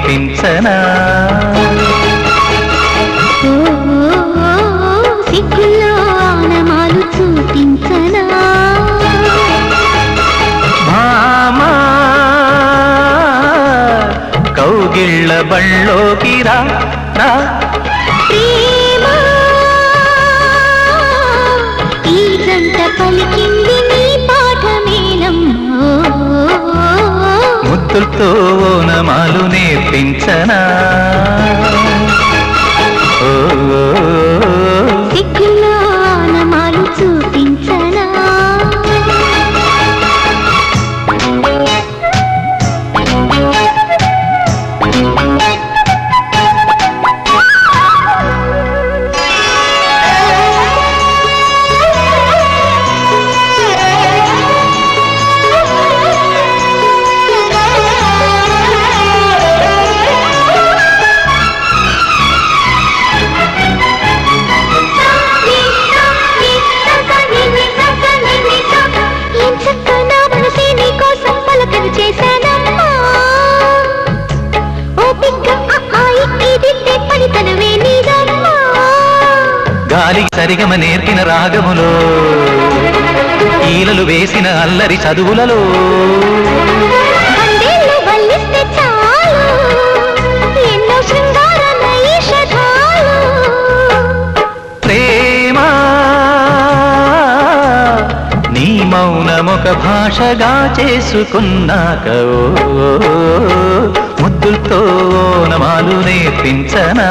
నేర్పించనా ఓ, ఓ, ఓ, సిగ్గుల్లో ఆనమాలు చూపించనా భామా కౌగిళ్ళ బళ్ళోకి రా రా ప్రేమ ఈ జంట పలికింది నీ పాఠమేనమ్మా ముద్దులతో ఓనమాలు నేర్పించనా ఓ, ఓ, ఓ. సిగ్గుల్లో ఆనమాలు చూపించనా ఎంచక్క నా మనసే నీ కోసం పలకలు చేశానమ్మా ఓపిక ఇది పనితనమే నీదమ్మా గాలి సరిగమ నేర్పిన రాగములో ఈలలు వేసిన అల్లరి చదువులలో వందేళ్ళు వల్లిస్తే చాలు ఎన్నో శృంగార నైషధాలు ప్రేమ నీ మౌనమొక భాషగా చేసుకున్నాక ఓ, ముద్దులతో నమాలు నేర్పించనా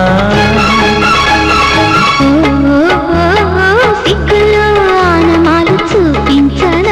ఓ, ఓ, ఓ, సిగ్గులో ఆనమాలు చూపించనా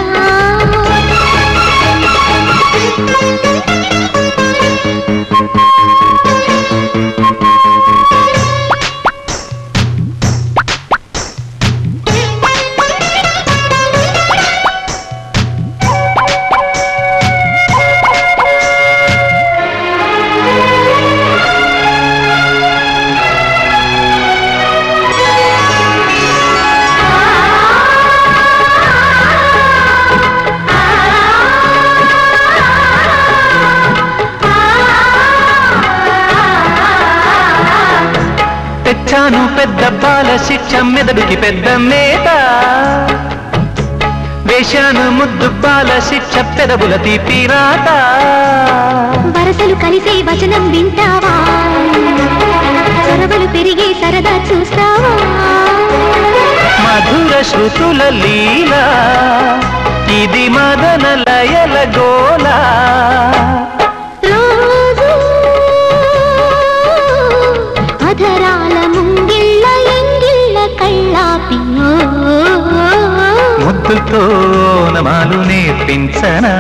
తెచ్చాను పెద్ద బాల శిక్ష మెదడుకి పెద్ద మేత వేశాను ముద్దు బాల శిక్ష పెదవుల తీపి రాత వరసలు కలిసే వచనం వింటావా చొరవలు పెరిగే సరదా చూస్తావా మధుర శృతుల లీల ఇది మదన లయల గోల రోజు అధరాల ముంగిళ్ళ ఎంగిళ్ళ కళ్ళాపి ఓ, ముద్దుతో నమాలు నేర్పించనా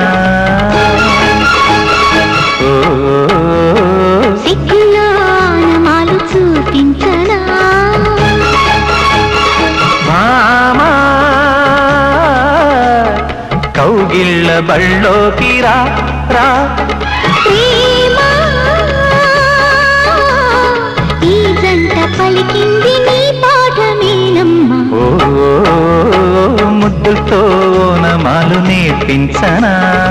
ఓ, సిగ్గులో ఆనమాలు చూపించనా భామా కౌగిళ్ళ బళ్ళోకి రా రా ప్రేమ ఈ జంట పలికింది నీ పాఠమేనమ్మా ఓ ముద్దులతో నమాలు నేర్పించనా